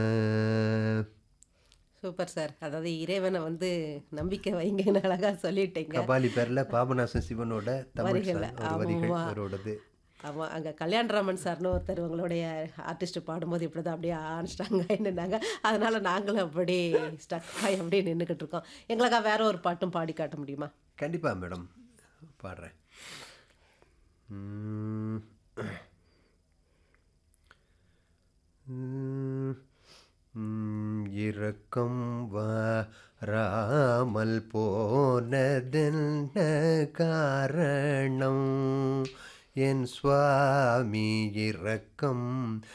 Super sir. அதாவது இறைவன வந்து நம்பிக்கை வைங்கன்னு அழகா சொல்லிட்டீங்க. கபாலி பேர்ல பாபநாசம் சிவனோட தமிழ் வரிகள். சாங் ஒரு வரிகள் ஆமா. அவரோடது. ஆமா. அங்க கல்யாணராமன் சார்ன்னு ஒருத்தர் உங்களுடைய ஆர்டிஸ்ட் பாடும்போது இப்படிதான் அப்படியே ஆன் ஸ்ட்ரங் ஆயின்னுனாங்க. அதனால நாங்களும் அப்படி ஸ்டக் ஆகி அப்படியே நின்னுக்கிட்டு இருக்கோம். எங்களுக்கா வேற ஒரு பாட்டும் பாடி காட்ட முடியுமா? கண்டிப்பா மேடம். பாடுறேன். ம். ம். ம். இரக்கம் வராமல் போனதென்ன காரணம் என் சுவாமி இரக்கம்